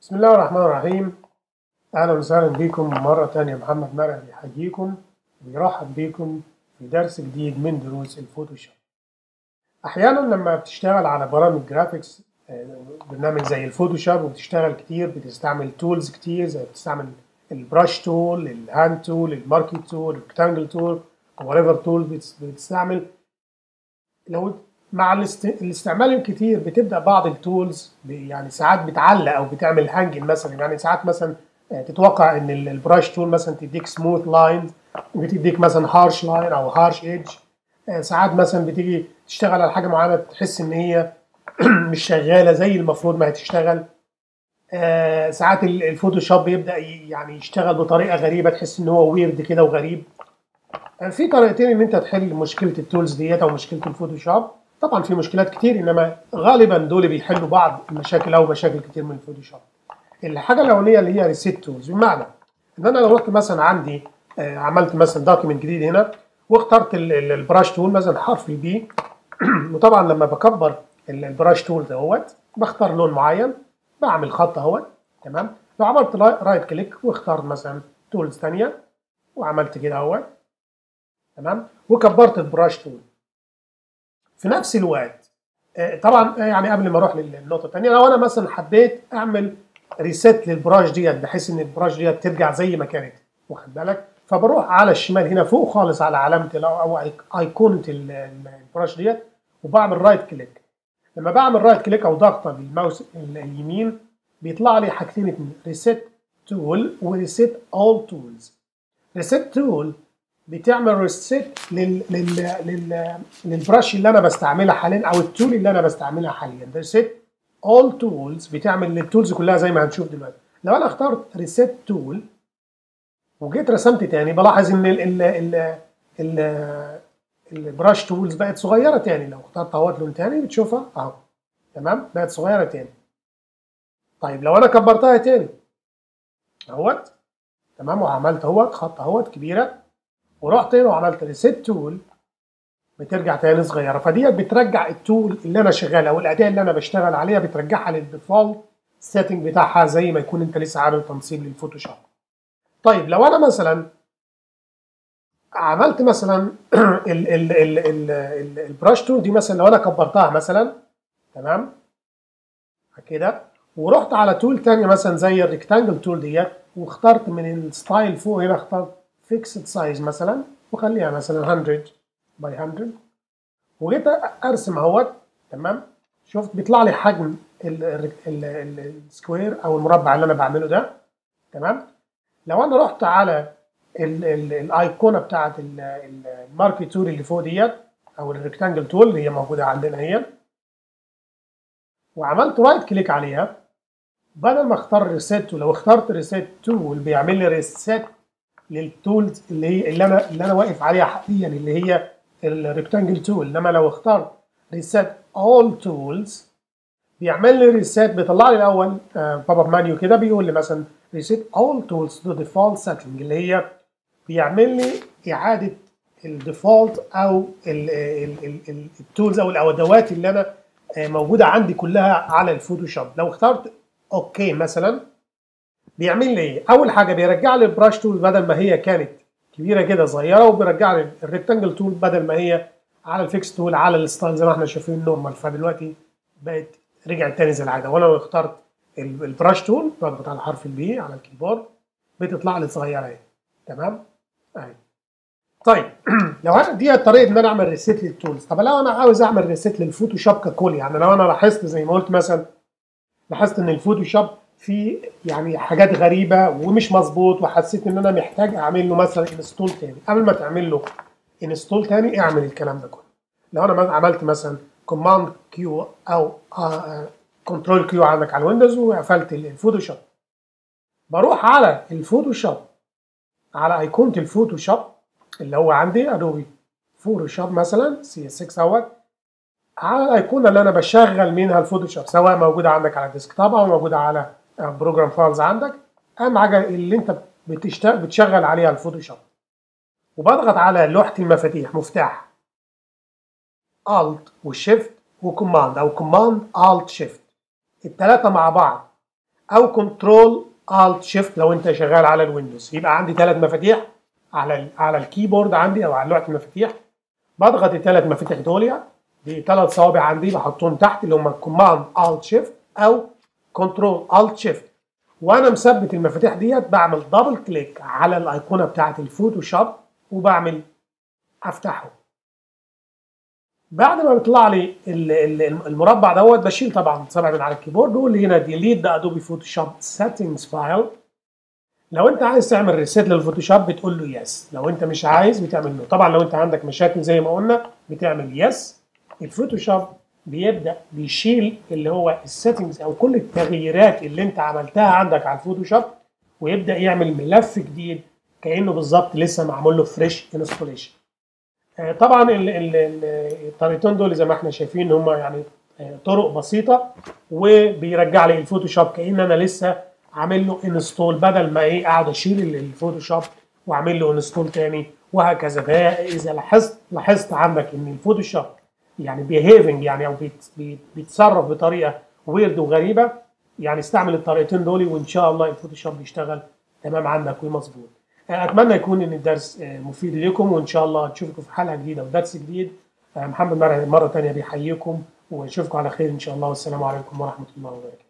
بسم الله الرحمن الرحيم أهلا وسهلا بكم مرة تانية محمد مرعي بيحييكم ويرحب بكم في درس جديد من دروس الفوتوشوب أحيانا لما بتشتغل على برامج جرافيكس آه، برنامج زي الفوتوشوب وبتشتغل كتير بتستعمل تولز كتير زي بتستعمل البراش تول الهاند تول الماركت تول الريكتانجل تول whatever تول بتستعمل لو مع الاست... الاستعمال الكتير بتبدا بعض التولز ب- يعني ساعات بتعلق او بتعمل هانجن مثلا يعني ساعات مثلا آه، تتوقع ان ال- البراش تول مثلا تديك سموث لاين بتديك مثلا هارش لاين او هارش ايدج ساعات مثلا بتيجي تشتغل على حاجه معينه تحس ان هي مش شغاله زي المفروض ما هتشتغل آه، ساعات ال- الفوتوشوب بيبدا ي- يعني يشتغل بطريقه غريبه تحس ان هو ويرد كده وغريب آه، في طريقتين ان انت تحل مشكله التولز ديت او مشكله الفوتوشوب طبعا في مشكلات كتير انما غالبا دول بيحلوا بعض المشاكل او مشاكل كتير من الفوتوشوب الحاجه الاولانيه اللي هي ريسيت تولز بمعنى ان انا لو رحت مثلا عندي آه، عملت مثلا دوكيمنت جديد هنا واخترت ال- ال- البراش تول مثلا حرف البي وطبعا لما بكبر ال- البراش تول دوت بختار لون معين بعمل خط اهوت تمام لو عملت لا- رايت كليك واخترت مثلا تولز ثانيه وعملت كده اهوت تمام وكبرت البراش تول في نفس الوقت آه، طبعا آه، يعني قبل ما اروح للنقطه الثانيه لو انا مثلا حبيت اعمل ريسيت للبراش ديت بحيث ان البراش ديت ترجع زي ما كانت واخد بالك فبروح على الشمال هنا فوق خالص على علامه ال- او أيق- ايقونه ال- ال- البراش ديت وبعمل رايت كليك لما بعمل رايت كليك او ضغطه بالماوس ال- اليمين بيطلع لي حاجتين اتنين ريسيت تول وريسيت اول تولز ريسيت تول بتعمل ريسيت لل لل لل للبراش اللي انا بستعملها حاليا او التول اللي انا بستعملها حاليا ريسيت اول تولز بتعمل للتولز كلها زي ما هنشوف دلوقتي لو انا اخترت ريسيت تول وجيت رسمت تاني بلاحظ ان ال ال ال ال البراش تولز بقت صغيره تاني لو اخترت اهوت لون تاني بتشوفها اهو تمام بقت صغيره تاني طيب لو انا كبرتها تاني اهوت تمام وعملت اهوت خط اهوت كبيره ورحت هنا وعملت ريسيت تول بترجع تاني صغيره فديت بترجع التول اللي انا شغال او الاداه اللي انا بشتغل عليها بترجعها للديفولت سيتنج بتاعها زي ما يكون انت لسه عامل تنصيب للفوتوشوب طيب لو انا مثلا عملت مثلا ال ال ال ال ال البراش تول دي مثلا لو انا كبرتها مثلا تمام كده ورحت على تول تانية مثلا زي الريكتانجل تول ديت واخترت من الستايل فوق هنا اخترت فيكسد سايز مثلا وخليها مثلا 100 باي 100 وجيت ارسم اهوت تمام شفت بيطلع لي حجم السكوير او المربع اللي انا بعمله ده تمام لو انا رحت على ال- ال- الايقونه بتاعت الماركت تول اللي فوق ديت او الريكتانجل تول اللي هي موجوده عندنا هي وعملت رايت كليك عليها بدل ما اختار ريسيت ولو اخترت ريسيت تول بيعمل لي ريسيت للتولز اللي هي اللي انا اللي انا واقف عليها حاليا اللي هي الريكتانجل تول انما لو اخترت ريسيت اول تولز بيعمل لي ريسيت بيطلع لي الاول باب اب مانيو كده بيقول لي مثلا ريسيت اول تولز تو ديفولت سيتنج اللي هي بيعمل لي اعاده الديفولت او التولز او الادوات اللي انا آه، موجوده عندي كلها على الفوتوشوب لو اخترت اوكي مثلا بيعمل لي ايه اول حاجه بيرجع لي البراش تول بدل ما هي كانت كبيره كده صغيره وبيرجع لي الريكتانجل تول بدل ما هي على الفيكس تول على الستايل زي ما احنا شايفين نورمال فدلوقتي بقت رجعت تاني زي العاده وانا لو اخترت ال- البراش تول بضغط على حرف البي على الكيبورد بتطلع لي صغيره اهي تمام اهي طيب لو انا دي الطريقه ان انا اعمل ريسيت للتولز طب لو انا عاوز اعمل ريسيت للفوتوشوب ككل يعني لو انا لاحظت زي ما قلت مثلا لاحظت ان الفوتوشوب فيه يعني حاجات غريبه ومش مظبوط وحسيت ان انا محتاج اعمل له مثلا انستول تاني قبل ما تعمل له انستول تاني اعمل الكلام ده كله لو انا مثلا عملت مثلا كوماند كيو او كنترول كيو عندك على الويندوز وقفلت الفوتوشوب بروح على الفوتوشوب على ايقونه الفوتوشوب اللي هو عندي ادوبي فوتوشوب مثلا سي اس 6 اهوت على الايقونه اللي انا بشغل منها الفوتوشوب سواء موجوده عندك على الديسكتوب او موجوده على بروجرام فايلز عندك اهم حاجه اللي انت بتشتغل بتشغل عليها الفوتوشوب وبضغط على لوحه المفاتيح مفتاح الت وشيفت وكوماند او كوماند الت شيفت الثلاثه مع بعض او كنترول الت شيفت لو انت شغال على الويندوز يبقى عندي ثلاث مفاتيح على ال على الكيبورد عندي او على لوحه المفاتيح بضغط الثلاث مفاتيح دول دي ثلاث صوابع عندي بحطهم تحت اللي هم كوماند الت شيفت او كنترول الت شيفت وانا مثبت المفاتيح ديت بعمل دبل كليك على الايقونه بتاعه الفوتوشوب وبعمل افتحه بعد ما بيطلع لي المربع دوت بشيل طبعا صبعي من على الكيبورد بيقول لي هنا ديليت ذا ادوبي فوتوشوب سيتنجز فايل لو انت عايز تعمل ريسيت للفوتوشوب بتقول له يس لو انت مش عايز بتعمل له طبعا لو انت عندك مشاكل زي ما قلنا بتعمل يس الفوتوشوب بيبدا بيشيل اللي هو السيتنجز او كل التغييرات اللي انت عملتها عندك على الفوتوشوب ويبدا يعمل ملف جديد كانه بالظبط لسه معمول له فريش انستوليشن طبعا الطريقتين دول زي ما احنا شايفين هم يعني طرق بسيطه وبيرجع لي الفوتوشوب كان انا لسه عامل له انستول بدل ما ايه اقعد اشيل الفوتوشوب واعمل له انستول تاني وهكذا فاذا لاحظت لاحظت عندك ان الفوتوشوب يعني بيهيفنج يعني او بيت بيتصرف بطريقه ويرد وغريبه يعني استعمل الطريقتين دول وان شاء الله الفوتوشوب يشتغل تمام عندك ومظبوط اتمنى يكون ان الدرس مفيد لكم وان شاء الله نشوفكم في حلقه جديده ودرس جديد محمد مره ثانيه بيحييكم واشوفكم على خير ان شاء الله والسلام عليكم ورحمه الله وبركاته